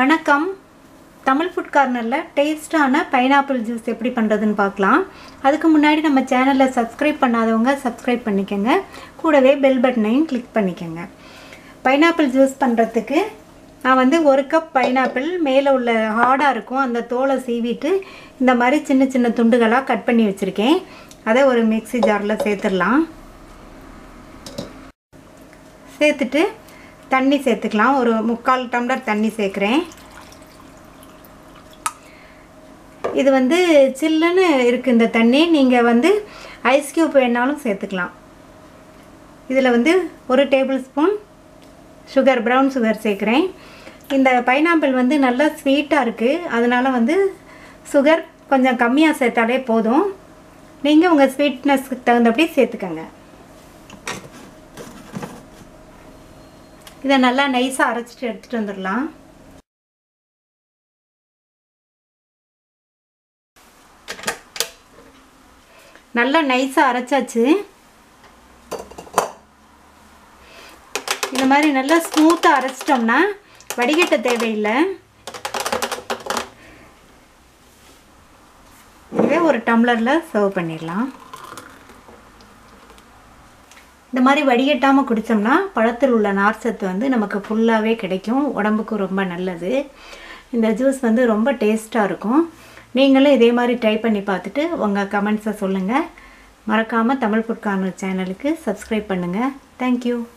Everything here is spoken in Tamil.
வணக்கம் தமிழ் ஃபுட் கார்னரில் டேஸ்டான பைனாப்பிள் ஜூஸ் எப்படி பண்ணுறதுன்னு பார்க்கலாம் அதுக்கு முன்னாடி நம்ம சேனலை சப்ஸ்கிரைப் பண்ணாதவங்க சப்ஸ்கிரைப் பண்ணிக்கோங்க கூடவே பெல் பட்டனையும் கிளிக் பண்ணிக்கோங்க பைனாப்பிள் ஜூஸ் பண்ணுறதுக்கு நான் வந்து ஒரு கப் பைனாப்பிள் மேலே உள்ள ஹார்டாக இருக்கும் அந்த தோலை சீவிட்டு இந்த மாதிரி சின்ன சின்ன துண்டுகளாக கட் பண்ணி வச்சுருக்கேன் அதை ஒரு மிக்ஸி ஜாரில் சேர்த்துடலாம் சேர்த்துட்டு தண்ணி சேர்த்துக்கலாம் ஒரு முக்கால் டம்ளர் தண்ணி சேர்க்குறேன் இது வந்து சில்லுன்னு இருக்குது இந்த தண்ணி நீங்கள் வந்து ஐஸ் க்யூப் வேணாலும் சேர்த்துக்கலாம் இதில் வந்து ஒரு tablespoon sugar brown sugar சேர்க்குறேன் இந்த பைனாப்பிள் வந்து நல்லா ஸ்வீட்டாக இருக்குது அதனால் வந்து சுகர் கொஞ்சம் கம்மியாக சேர்த்தாலே போதும் நீங்கள் உங்கள் ஸ்வீட்னஸ்க்கு தகுந்தபடி சேர்த்துக்கங்க இதை நல்லா நைஸாக அரைச்சிட்டு எடுத்துகிட்டு வந்துடலாம் நல்லா நைஸாக அரைச்சாச்சு இந்த மாதிரி நல்லா ஸ்மூத்தாக அரைச்சிட்டோம்னா வடிகட்ட தேவையில்லை இதே ஒரு டம்ளரில் சர்வ் பண்ணிடலாம் இந்த மாதிரி வடிகட்டாமல் குடித்தோம்னா பழத்தில் உள்ள நார்ச்சத்து வந்து நமக்கு ஃபுல்லாகவே கிடைக்கும் உடம்புக்கு ரொம்ப நல்லது இந்த ஜூஸ் வந்து ரொம்ப டேஸ்ட்டாக இருக்கும் நீங்களும் இதே மாதிரி ட்ரை பண்ணி பார்த்துட்டு உங்கள் கமெண்ட்ஸை சொல்லுங்கள் மறக்காமல் தமிழ் ஃபுட் கார்னர் சேனலுக்கு சப்ஸ்கிரைப் பண்ணுங்கள் தேங்க்யூ